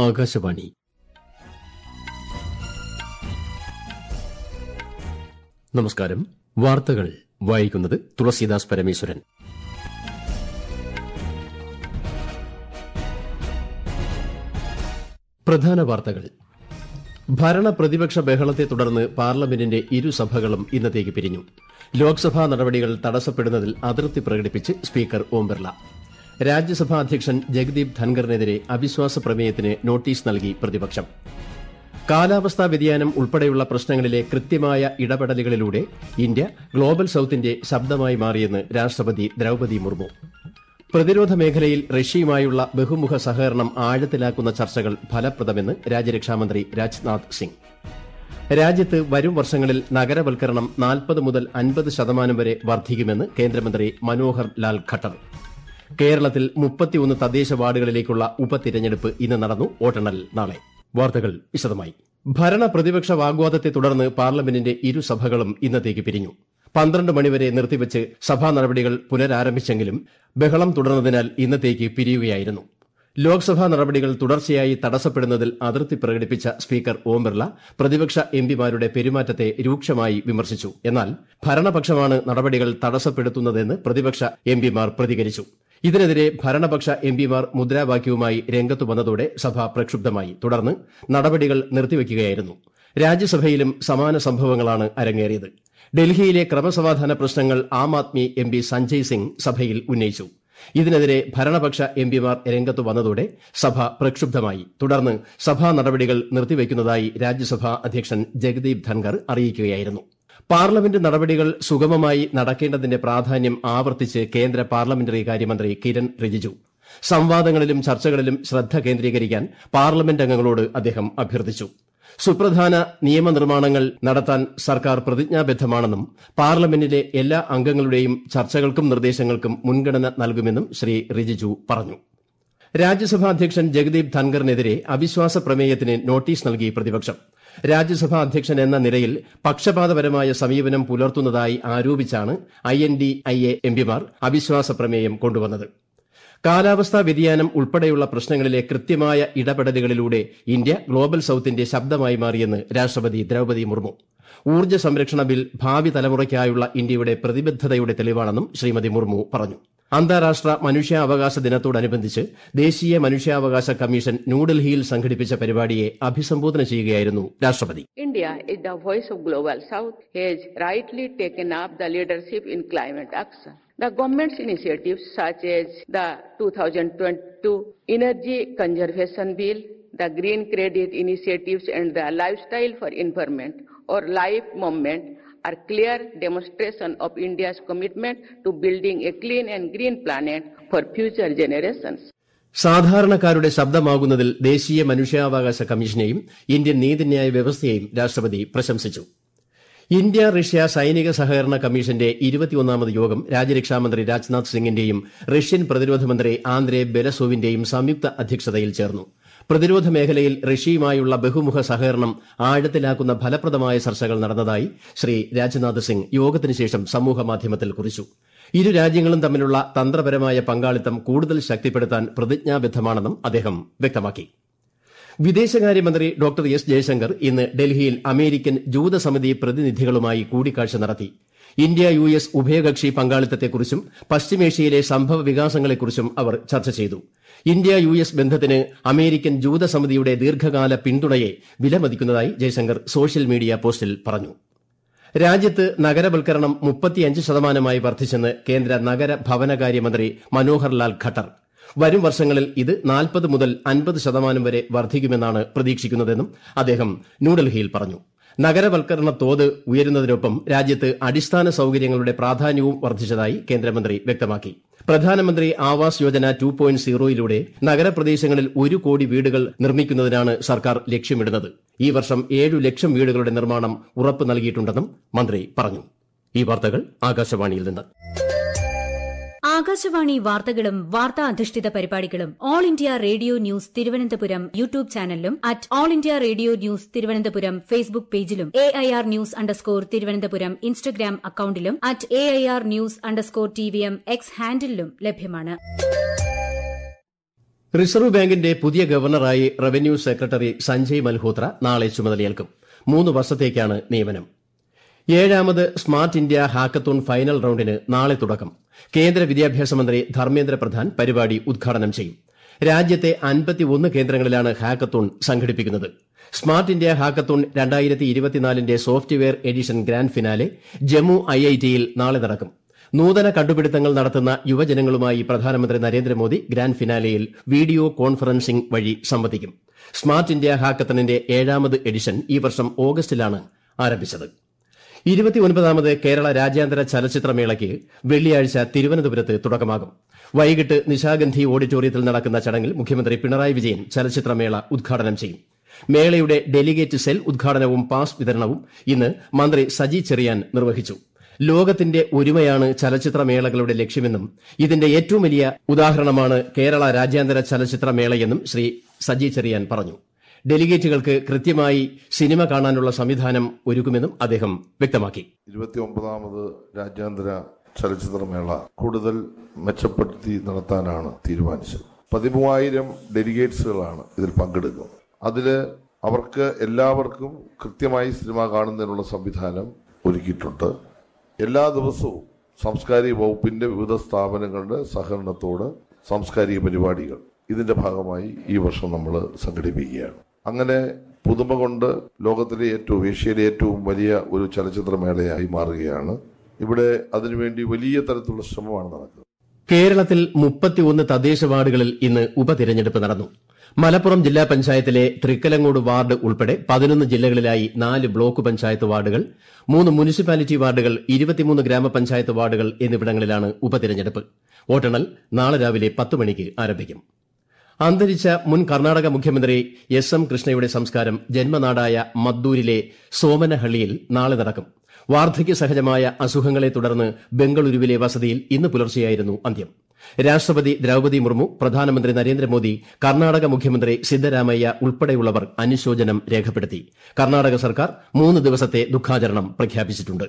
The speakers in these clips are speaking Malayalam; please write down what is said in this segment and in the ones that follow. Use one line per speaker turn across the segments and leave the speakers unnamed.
ആകാശവാണി നമസ്കാരം വാർത്തകൾ വായിക്കുന്നത് തുളസീദാസ് പരമേശ്വരൻ പ്രധാന വാർത്തകൾ ഭരണ പ്രതിപക്ഷ ബഹളത്തെ തുടർന്ന് പാർലമെന്റിന്റെ ഇരുസഭകളും ഇന്നത്തേക്ക് പിരിഞ്ഞു ലോക്സഭാ നടപടികൾ തടസ്സപ്പെടുന്നതിൽ അതൃപ്തി പ്രകടിപ്പിച്ച് സ്പീക്കർ ഓം ബിർള രാജ്യസഭാ അധ്യക്ഷൻ ജഗദീപ് ധൻഖറിനെതിരെ അവിശ്വാസ പ്രമേയത്തിന് നോട്ടീസ് നൽകി പ്രതിപക്ഷം കാലാവസ്ഥാ വ്യതിയാനം ഉൾപ്പെടെയുള്ള പ്രശ്നങ്ങളിലെ കൃത്യമായ ഇടപെടലുകളിലൂടെ ഇന്ത്യ ഗ്ലോബൽ സൌത്തിന്റെ ശബ്ദമായി മാറിയെന്ന് രാഷ്ട്രപതി ദ്രൌപതി മുർമു പ്രതിരോധ മേഖലയിൽ റഷ്യയുമായുള്ള ബഹുമുഖ സഹകരണം ആഴത്തിലാക്കുന്ന ചർച്ചകൾ ഫലപ്രദമെന്ന് രാജ്യരക്ഷാമന്ത്രി രാജ്നാഥ് സിംഗ് രാജ്യത്ത് വരും വർഷങ്ങളിൽ നഗരവൽക്കരണം നാൽപ്പത് മുതൽ അൻപത് ശതമാനം വരെ വർദ്ധിക്കുമെന്ന് കേന്ദ്രമന്ത്രി മനോഹർ ലാൽ ഖട്ടർ കേരളത്തിൽ മുപ്പത്തിയൊന്ന് തദ്ദേശ വാർഡുകളിലേക്കുള്ള ഉപതിരഞ്ഞെടുപ്പ് ഇന്ന് നടന്നു വോട്ടെണ്ണൽ നാളെ വാർത്തകൾ വിശദമായി ഭരണ പ്രതിപക്ഷ വാഗ്വാദത്തെ തുടർന്ന് പാർലമെന്റിന്റെ ഇരുസഭകളും ഇന്നത്തേക്ക് പിരിഞ്ഞു പന്ത്രണ്ട് മണിവരെ നിർത്തിവച്ച് സഭാ നടപടികൾ പുനരാരംഭിച്ചെങ്കിലും ബഹളം തുടർന്നതിനാൽ ഇന്നത്തേക്ക് പിരിയുകയായിരുന്നു ലോക്സഭാ നടപടികൾ തുടർച്ചയായി തടസ്സപ്പെടുന്നതിൽ അതൃപ്തി പ്രകടിപ്പിച്ച സ്പീക്കർ ഓം ബിർള പ്രതിപക്ഷ എംപിമാരുടെ പെരുമാറ്റത്തെ രൂക്ഷമായി വിമർശിച്ചു എന്നാൽ ഭരണപക്ഷമാണ് നടപടികൾ തടസ്സപ്പെടുത്തുന്നതെന്ന് പ്രതിപക്ഷ എംപിമാർ പ്രതികരിച്ചു ഇതിനെതിരെ ഭരണപക്ഷ എംപിമാർ മുദ്രാവാക്യവുമായി രംഗത്തു വന്നതോടെ സഭ പ്രക്ഷുബ്ധമായി തുടർന്ന് നടപടികൾ നിർത്തിവയ്ക്കുകയായിരുന്നു രാജ്യസഭയിലും സമാന സംഭവങ്ങളാണ് അരങ്ങേറിയത് ഡൽഹിയിലെ ക്രമസമാധാന പ്രശ്നങ്ങൾ ആം ആദ്മി എംപി സഞ്ജയ് സിംഗ് സഭയിൽ ഉന്നയിച്ചു ഇതിനെതിരെ ഭരണപക്ഷ എംപിമാർ രംഗത്തു വന്നതോടെ സഭ പ്രക്ഷുബ്ധമായി തുടർന്ന് സഭാ നടപടികൾ നിർത്തിവയ്ക്കുന്നതായി രാജ്യസഭാ അധ്യക്ഷൻ ജഗദീപ് ധൻഖർ അറിയിക്കുകയായിരുന്നു പാർലമെന്റ് നടപടികൾ സുഗമമായി നടക്കേണ്ടതിന്റെ പ്രാധാന്യം ആവർത്തിച്ച് കേന്ദ്ര പാർലമെന്ററി കാര്യമന്ത്രി കിരൺ റിജിജു സംവാദങ്ങളിലും ചർച്ചകളിലും ശ്രദ്ധ കേന്ദ്രീകരിക്കാൻ പാർലമെന്റ് അംഗങ്ങളോട് അദ്ദേഹം അഭ്യർത്ഥിച്ചു സുപ്രധാന നിയമനിർമ്മാണങ്ങൾ നടത്താൻ സർക്കാർ പ്രതിജ്ഞാബദ്ധമാണെന്നും പാർലമെന്റിലെ എല്ലാ അംഗങ്ങളുടെയും ചർച്ചകൾക്കും നിർദ്ദേശങ്ങൾക്കും മുൻഗണന നൽകുമെന്നും ശ്രീ റിജിജു പറഞ്ഞു രാജ്യസഭാ അധ്യക്ഷൻ ജഗദീപ് ധൻഖറിനെതിരെ അവിശ്വാസ പ്രമേയത്തിന് നോട്ടീസ് നൽകി പ്രതിപക്ഷം രാജ്യസഭാ അധ്യക്ഷൻ എന്ന നിലയിൽ പക്ഷപാതപരമായ സമീപനം പുലർത്തുന്നതായി ആരോപിച്ചാണ് I N D I A എംപിമാർ അവിശ്വാസ പ്രമേയം കൊണ്ടുവന്നത് കാലാവസ്ഥാ വ്യതിയാനം ഉൾപ്പെടെയുള്ള പ്രശ്നങ്ങളിലെ കൃത്യമായ ഇടപെടലുകളിലൂടെ ഇന്ത്യ ഗ്ലോബൽ സൌത്തിന്റെ ശബ്ദമായി മാറിയെന്ന് രാഷ്ട്രപതി ദ്രൌപതി മുർമു ഊർജ്ജ സംരക്ഷണ ബിൽ ഭാവി തലമുറയ്ക്കായുള്ള ഇന്ത്യയുടെ പ്രതിബദ്ധതയുടെ തെളിവാണെന്നും ശ്രീമതി മുർമു പറഞ്ഞു അന്താരാഷ്ട്ര മനുഷ്യാവകാശ ദിനത്തോടനുബന്ധിച്ച് ദേശീയ മനുഷ്യാവകാശ കമ്മീഷൻ ന്യൂഡൽഹിയിൽ സംഘടിപ്പിച്ച പരിപാടിയെ അഭിസംബോധന ചെയ്യുകയായിരുന്നു രാഷ്ട്രപതി
India is the voice of Global South, has rightly taken up the leadership in climate action. The government's initiatives such as the 2022 Energy Conservation Bill, the Green Credit Initiatives and the Lifestyle for Environment or LIFE movement are clear demonstration of India's commitment to building a clean and green planet for future generations.
സാധാരണക്കാരുടെ ശബ്ദമാകുന്നതിൽ ദേശീയ മനുഷ്യാവകാശ കമ്മീഷനെയും ഇന്ത്യൻ നീതിന്യായ വ്യവസ്ഥയെയും രാഷ്ട്രപതി പ്രശംസിച്ചു ഇന്ത്യ റഷ്യ സൈനിക സഹകരണ കമ്മീഷന്റെ ഇരുപത്തിയൊന്നാമത് യോഗം രാജ്യരക്ഷാമന്ത്രി രാജ്നാഥ് സിംഗിന്റെയും റഷ്യൻ പ്രതിരോധ മന്ത്രി ആന്ദ്രേ ബെലസോവിന്റെയും സംയുക്ത അധ്യക്ഷതയിൽ ചേർന്നു പ്രതിരോധ മേഖലയിൽ റഷ്യയുമായുള്ള ബഹുമുഖ സഹകരണം ആഴത്തിലാക്കുന്ന ഫലപ്രദമായ ചർച്ചകൾ നടന്നതായി ശ്രീ രാജ്നാഥ് സിംഗ് യോഗത്തിന് ശേഷം സമൂഹമാധ്യമത്തിൽ കുറിച്ചു ഇരു രാജ്യങ്ങളും തമ്മിലുള്ള തന്ത്രപരമായ പങ്കാളിത്തം കൂടുതൽ ശക്തിപ്പെടുത്താൻ പ്രതിജ്ഞാബദ്ധമാണെന്നും അദ്ദേഹം വ്യക്തമാക്കി വിദേശകാര്യമന്ത്രി ഡോക്ടർ എസ് ജയശങ്കർ ഇന്ന് ഡൽഹിയിൽ അമേരിക്കൻ ജൂതസമിതി പ്രതിനിധികളുമായി കൂടിക്കാഴ്ച നടത്തി ഇന്ത്യ യു എസ് ഉഭയകക്ഷി പങ്കാളിത്തത്തെക്കുറിച്ചും പശ്ചിമേഷ്യയിലെ സംഭവ വികാസങ്ങളെക്കുറിച്ചും അവർ ചർച്ച ചെയ്തു ഇന്ത്യ യു എസ് ബന്ധത്തിന് അമേരിക്കൻ ജൂതസമിതിയുടെ ദീർഘകാല പിന്തുണയെ വിലമതിക്കുന്നതായി ജയശങ്കർ സോഷ്യൽ മീഡിയ പോസ്റ്റിൽ പറഞ്ഞു രാജ്യത്ത് നഗരവൽക്കരണം മുപ്പത്തിയഞ്ച് ശതമാനമായി വർദ്ധിച്ചെന്ന് കേന്ദ്ര നഗര ഭവനകാര്യമന്ത്രി മനോഹർ ലാൽ ഖട്ടർ വരും വർഷങ്ങളിൽ ഇത് നാൽപ്പത് മുതൽ അൻപത് ശതമാനം വരെ വർദ്ധിക്കുമെന്നാണ് പ്രതീക്ഷിക്കുന്നതെന്നും അദ്ദേഹം ന്യൂഡൽഹിയിൽ പറഞ്ഞു നഗരവൽക്കരണ തോത് ഉയരുന്നതിനൊപ്പം രാജ്യത്ത് അടിസ്ഥാന സൌകര്യങ്ങളുടെ പ്രാധാന്യവും വർദ്ധിച്ചതായി കേന്ദ്രമന്ത്രി വ്യക്തമാക്കി പ്രധാനമന്ത്രി ആവാസ് യോജന ടു പോയിന്റ് സീറോയിലൂടെ നഗരപ്രദേശങ്ങളിൽ ഒരു കോടി വീടുകൾ നിർമ്മിക്കുന്നതിനാണ് സർക്കാർ ലക്ഷ്യമിടുന്നത് ഈ വർഷം ഏഴു ലക്ഷം വീടുകളുടെ നിർമ്മാണം ഉറപ്പ് നൽകിയിട്ടുണ്ടെന്നും മന്ത്രി പറഞ്ഞു ഈ വാർത്തകൾ ആകാശവാണിയിൽ നിന്ന്
ആകാശവാണി വാർത്തകളും വാർത്താ അധിഷ്ഠിത പരിപാടികളും All India Radio news Thiruvananthapuram YouTube ചാനലിലും at All India Radio news Thiruvananthapuram Facebook പേജിലും A I R news underscore Thiruvananthapuram Instagram അക്കൌണ്ടിലും at A I R news underscore T V M X ഹാൻഡിലും ലഭ്യമാണ്
റിസർവ് ബാങ്കിന്റെ പുതിയ ഗവർണറായി റവന്യൂ സെക്രട്ടറി സഞ്ജയ് മൽഹോത്ര നാളെ ചുമതലയേൽക്കും മൂന്ന് വർഷത്തേക്കാണ് നിയമനം ഏഴാമത് സ്മാർട്ട് ഇന്ത്യ ഹാക്കത്തോൺ ഫൈനൽ റൌണ്ടിന് നാളെ തുടക്കം കേന്ദ്ര വിദ്യാഭ്യാസ മന്ത്രി ധർമ്മേന്ദ്ര പ്രധാൻ പരിപാടി ഉദ്ഘാടനം ചെയ്യും രാജ്യത്തെ അൻപത്തിയൊന്ന് കേന്ദ്രങ്ങളിലാണ് ഹാക്കത്തോൺ സംഘടിപ്പിക്കുന്നത് സ്മാർട്ട് ഇന്ത്യ ഹാക്കത്തോൺ രണ്ടായിരത്തി ഇരുപത്തിനാലിന്റെ software edition grand finale Jammu ഐഐടിയിൽ നാളെ നടക്കും നൂതന കണ്ടുപിടുത്തങ്ങൾ നടത്തുന്ന യുവജനങ്ങളുമായി പ്രധാനമന്ത്രി നരേന്ദ്രമോദി ഗ്രാൻഡ് ഫിനാലെയിൽ വീഡിയോ കോൺഫറൻസിംഗ് വഴി സംവദിക്കും സ്മാർട്ട് ഇന്ത്യ ഹാക്കത്തണിന്റെ ഏഴാമത് എഡിഷൻ ഈ വർഷം ഓഗസ്റ്റിലാണ് ആരംഭിച്ചത് ഇരുപത്തിയൊൻപതാമത് കേരള രാജ്യാന്തര ചലച്ചിത്രമേളയ്ക്ക് വെള്ളിയാഴ്ച തിരുവനന്തപുരത്ത് തുടക്കമാകും വൈകിട്ട് നിശാഗന്ധി ഓഡിറ്റോറിയത്തിൽ നടക്കുന്ന ചടങ്ങിൽ മുഖ്യമന്ത്രി പിണറായി വിജയൻ ചലച്ചിത്രമേള ഉദ്ഘാടനം ചെയ്യും മേളയുടെ ഡെലിഗേറ്റ് സെൽ ഉദ്ഘാടനവും പാസ് വിതരണവും ഇന്ന് മന്ത്രി സജി ചെറിയാൻ നിർവഹിച്ചു ലോകത്തിന്റെ ഒരുമയാണ് ചലച്ചിത്രമേളകളുടെ ലക്ഷ്യമെന്നും ഇതിന്റെ ഏറ്റവും വലിയ ഉദാഹരണമാണ് കേരള രാജ്യാന്തര ചലച്ചിത്രമേളയെന്നും ശ്രീ സജി ചെറിയാൻ പറഞ്ഞു ഡെലിഗേറ്റുകൾക്ക് കൃത്യമായി സിനിമ കാണാനുള്ള സംവിധാനം ഒരുക്കുമെന്നും അദ്ദേഹം വ്യക്തമാക്കി
ഇരുപത്തി ഒമ്പതാമത് രാജ്യാന്തര ചലച്ചിത്രമേള കൂടുതൽ മെച്ചപ്പെടുത്തി നടത്താനാണ് തീരുമാനിച്ചത് പതിമൂവായിരം ഡെലിഗേറ്റ്സുകളാണ് ഇതിൽ പങ്കെടുക്കുന്നത് അതില് അവർക്ക് എല്ലാവർക്കും കൃത്യമായി സിനിമ കാണുന്നതിനുള്ള സംവിധാനം ഒരുക്കിയിട്ടുണ്ട് എല്ലാ ദിവസവും സാംസ്കാരിക വകുപ്പിന്റെ വിവിധ സ്ഥാപനങ്ങളുടെ സഹകരണത്തോട് സാംസ്കാരിക പരിപാടികൾ ഇതിന്റെ ഭാഗമായി ഈ വർഷം നമ്മൾ സംഘടിപ്പിക്കുകയാണ് അങ്ങനെ പുതുമ കൊണ്ട് ലോകത്തിലെ ഏറ്റവും ഏഷ്യയിലെ ഏറ്റവും വലിയ ഒരു ചലച്ചിത്രമേളയായി മാറുകയാണ് ഇവിടെ അതിനുവേണ്ടി വലിയ തരത്തിലുള്ള ശ്രമമാണ് നടക്കുന്നത്
കേരളത്തിൽ മുപ്പത്തിയൊന്ന് തദ്ദേശ വാർഡുകളിൽ ഇന്ന് ഉപതിരഞ്ഞെടുപ്പ് നടന്നു മലപ്പുറം ജില്ലാ പഞ്ചായത്തിലെ തൃക്കലങ്ങോട് വാർഡ് ഉൾപ്പെടെ പതിനൊന്ന് ജില്ലകളിലായി നാല് ബ്ലോക്ക് പഞ്ചായത്ത് വാർഡുകൾ മൂന്ന് മുനിസിപ്പാലിറ്റി വാർഡുകൾ ഇരുപത്തിമൂന്ന് ഗ്രാമപഞ്ചായത്ത് വാർഡുകൾ എന്നിവിടങ്ങളിലാണ് ഉപതിരഞ്ഞെടുപ്പ് വോട്ടെണ്ണൽ നാളെ രാവിലെ പത്ത് മണിക്ക് ആരംഭിക്കും അന്തരിച്ച മുൻ കർണാടക മുഖ്യമന്ത്രി എസ് എം കൃഷ്ണയുടെ സംസ്കാരം ജന്മനാടായ മദ്ദൂരിലെ സോമനഹള്ളിയിൽ നാളെ നടക്കും വാർദ്ധക്യ സഹജമായ അസുഖങ്ങളെ തുടർന്ന് ബംഗളൂരുവിലെ വസതിയിൽ ഇന്ന് പുലർച്ചെയായിരുന്നു അന്ത്യം രാഷ്ട്രപതി ദ്രൌപതി മുർമു പ്രധാനമന്ത്രി നരേന്ദ്രമോദി കർണാടക മുഖ്യമന്ത്രി സിദ്ധരാമയ്യ ഉൾപ്പെടെയുള്ളവർ അനുശോചനം രേഖപ്പെടുത്തി കർണാടക സർക്കാർ മൂന്ന് ദിവസത്തെ ദുഃഖാചരണം പ്രഖ്യാപിച്ചിട്ടുണ്ട്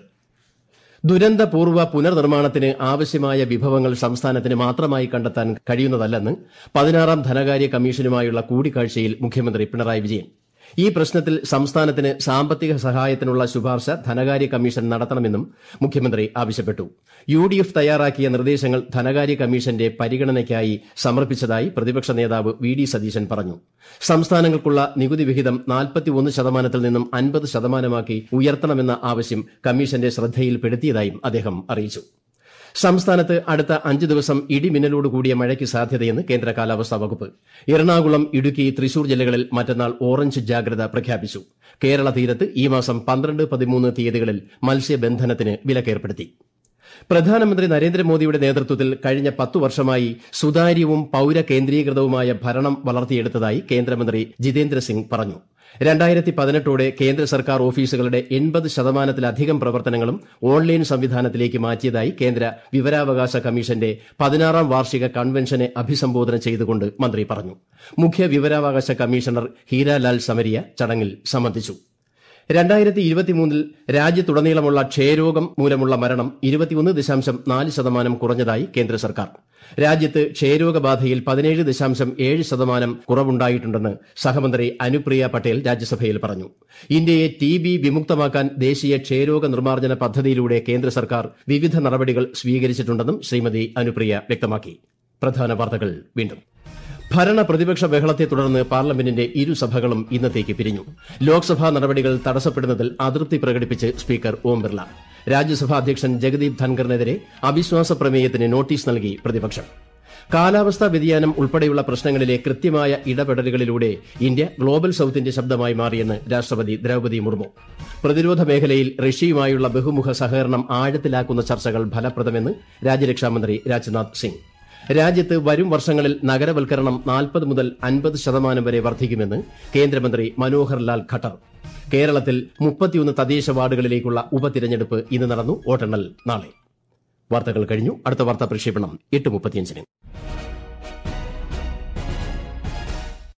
ദുരന്തപൂർവ്വ പുനർനിർമ്മാണത്തിന് ആവശ്യമായ വിഭവങ്ങൾ സംസ്ഥാനത്തിന് മാത്രമായി കണ്ടെത്താൻ കഴിയുന്നതല്ലെന്ന് പതിനാറാം ധനകാര്യ കമ്മീഷനുമായുള്ള കൂടിക്കാഴ്ചയിൽ മുഖ്യമന്ത്രി പിണറായി വിജയൻ ഈ പ്രശ്നത്തിൽ സംസ്ഥാനത്തിന് സാമ്പത്തിക സഹായത്തിനുള്ള ശുപാർശ ധനകാര്യ കമ്മീഷൻ നടത്തണമെന്നും മുഖ്യമന്ത്രി ആവശ്യപ്പെട്ടു യു ഡി എഫ് തയ്യാറാക്കിയ നിർദ്ദേശങ്ങൾ ധനകാര്യ കമ്മീഷന്റെ പരിഗണനയ്ക്കായി സമർപ്പിച്ചതായി പ്രതിപക്ഷ നേതാവ് വി ഡി സതീശൻ പറഞ്ഞു സംസ്ഥാനങ്ങൾക്കുള്ള നികുതി വിഹിതം നാൽപ്പത്തിയൊന്ന് ശതമാനത്തിൽ നിന്നും അൻപത് ശതമാനമാക്കി ഉയർത്തണമെന്ന ആവശ്യം കമ്മീഷന്റെ ശ്രദ്ധയിൽപ്പെടുത്തിയതായും അദ്ദേഹം അറിയിച്ചു സംസ്ഥാനത്ത് അടുത്ത അഞ്ച് ദിവസം ഇടിമിന്നലോട് കൂടിയ മഴയ്ക്ക് സാധ്യതയെന്ന് കേന്ദ്ര കാലാവസ്ഥാ വകുപ്പ് എറണാകുളം ഇടുക്കി തൃശൂർ ജില്ലകളിൽ മറ്റന്നാൾ ഓറഞ്ച് ജാഗ്രത പ്രഖ്യാപിച്ചു കേരള തീരത്ത് ഈ മാസം പന്ത്രണ്ട് പതിമൂന്ന് തീയതികളിൽ മത്സ്യബന്ധനത്തിന് വിലക്കേർപ്പെടുത്തി പ്രധാനമന്ത്രി നരേന്ദ്രമോദിയുടെ നേതൃത്വത്തിൽ കഴിഞ്ഞ പത്തു വർഷമായി സുതാര്യവും പൌരകേന്ദ്രീകൃതവുമായ ഭരണം വളർത്തിയെടുത്തതായി കേന്ദ്രമന്ത്രി ജിതേന്ദ്ര സിംഗ് പറഞ്ഞു രണ്ടായിരത്തി പതിനെട്ടോടെ കേന്ദ്ര സർക്കാർ ഓഫീസുകളുടെ എൺപത് ശതമാനത്തിലധികം പ്രവർത്തനങ്ങളും ഓൺലൈൻ സംവിധാനത്തിലേക്ക് മാറ്റിയതായി കേന്ദ്ര വിവരാവകാശ കമ്മീഷന്റെ പതിനാറാം വാർഷിക കൺവെൻഷനെ അഭിസംബോധന ചെയ്തുകൊണ്ട് മന്ത്രി പറഞ്ഞു മുഖ്യ വിവരാവകാശ കമ്മീഷണർ ഹീരാലാൽ സമരിയ ചടങ്ങിൽ സംബന്ധിച്ചു രണ്ടായിരത്തി ഇരുപത്തിമൂന്നിൽ രാജ്യത്തുടനീളമുള്ള ക്ഷയരോഗം മൂലമുള്ള മരണം ഇരുപത്തിയൊന്ന് ദശാംശം നാല് ശതമാനം കുറഞ്ഞതായി കേന്ദ്ര സർക്കാർ രാജ്യത്ത് ക്ഷയരോഗബാധയിൽ പതിനേഴ് ദശാംശം ഏഴ് ശതമാനം കുറവുണ്ടായിട്ടുണ്ടെന്ന് സഹമന്ത്രി അനുപ്രിയ പട്ടേൽ രാജ്യസഭയിൽ പറഞ്ഞു ഇന്ത്യയെ ടി ബി വിമുക്തമാക്കാൻ ദേശീയ ക്ഷയരോഗ നിർമ്മാർജ്ജന പദ്ധതിയിലൂടെ കേന്ദ്ര സർക്കാർ വിവിധ നടപടികൾ സ്വീകരിച്ചിട്ടുണ്ടെന്നും ശ്രീമതി അനുപ്രിയ വ്യക്തമാക്കി പ്രധാന വാർത്തകൾ വീണ്ടും ഭരണ പ്രതിപക്ഷ ബഹളത്തെ തുടർന്ന് പാർലമെന്റിന്റെ ഇരുസഭകളും ഇന്നത്തേക്ക് പിരിഞ്ഞു ലോക്സഭാ നടപടികൾ തടസ്സപ്പെടുന്നതിൽ അതൃപ്തി പ്രകടിപ്പിച്ച് സ്പീക്കർ ഓം ബിർല രാജ്യസഭാ അധ്യക്ഷൻ ജഗദീപ് ധൻഖറിനെതിരെ അവിശ്വാസ പ്രമേയത്തിന് നോട്ടീസ് നൽകി പ്രതിപക്ഷം കാലാവസ്ഥാ വ്യതിയാനം ഉൾപ്പെടെയുള്ള പ്രശ്നങ്ങളിലെ കൃത്യമായ ഇടപെടലുകളിലൂടെ ഇന്ത്യ ഗ്ലോബൽ സൌത്തിന്റെ ശബ്ദമായി മാറിയെന്ന് രാഷ്ട്രപതി ദ്രൌപതി മുർമു പ്രതിരോധ മേഖലയിൽ റഷ്യയുമായുള്ള ബഹുമുഖ സഹകരണം ആഴത്തിലാക്കുന്ന ചർച്ചകൾ ഫലപ്രദമെന്ന് രാജ്യരക്ഷാമന്ത്രി രാജ്നാഥ് സിംഗ് രാജ്യത്ത് വരും വർഷങ്ങളിൽ നഗരവൽക്കരണം നാൽപ്പത് മുതൽ അൻപത് ശതമാനം വരെ വർദ്ധിക്കുമെന്ന് കേന്ദ്രമന്ത്രി മനോഹർ ലാൽ ഖട്ടർ കേരളത്തിൽ മുപ്പത്തിയൊന്ന് തദ്ദേശ വാർഡുകളിലേക്കുള്ള ഉപതിരഞ്ഞെടുപ്പ് ഇന്ന് നടന്നു വോട്ടെണ്ണൽ നാളെ വാർത്തകൾ കഴിഞ്ഞു അടുത്ത വാർത്താ പ്രക്ഷേപണം എട്ട് മുപ്പത്തിയഞ്ചിന്